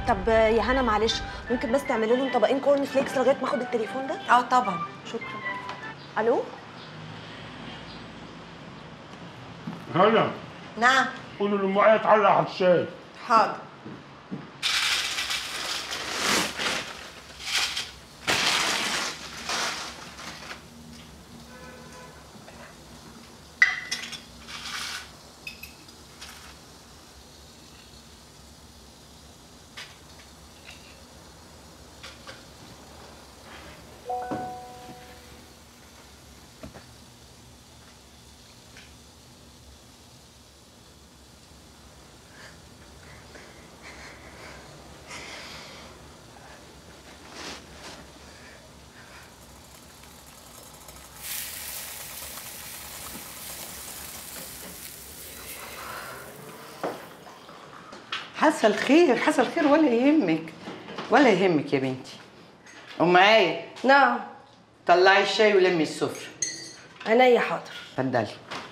طب يا هنا معلش ممكن بس تعملي لهم طبقين كورن فليكس لغايه ما اخد التليفون ده اه طبعا شكرا الو هلا نعم قولوا لأم آية تعلق على الشاي حاضر حصل خير حصل خير ولا يهمك ولا يهمك يا بنتي ام آية نعم طلعي الشاي ولمي السفرة عينيا حاضر اتفضلي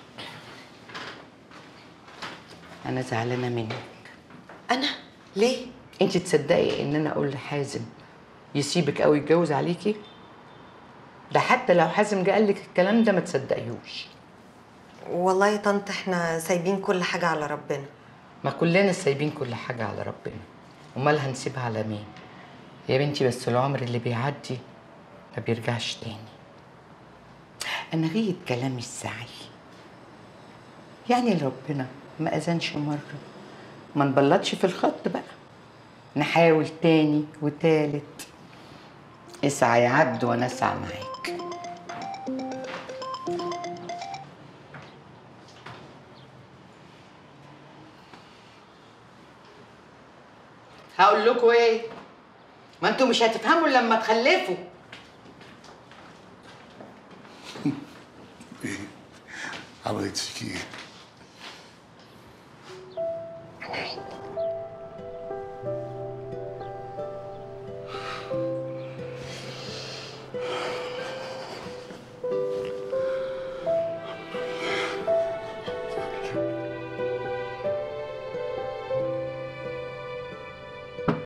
انا زعلانه منك انا ليه انت تصدقي ان انا اقول لحازم يسيبك او يتجوز عليكي ده حتى لو حازم جه قال لك الكلام ده ما تصدقيهوش والله يا طنط احنا سايبين كل حاجه على ربنا ما كلنا سايبين كل حاجه على ربنا امال هنسيبها على مين يا بنتي بس العمر اللي بيعدي ما بيرجعش تاني انا غير كلامي السعي يعني ربنا ما اذنش مره ما نبلطش في الخط بقى نحاول تاني وتالت اسعى يا عبد وانا اسعى معاك هقول لكم ايه ما انتوا مش هتفهموا إلا لما تخلفوا عملت فيكي ايه؟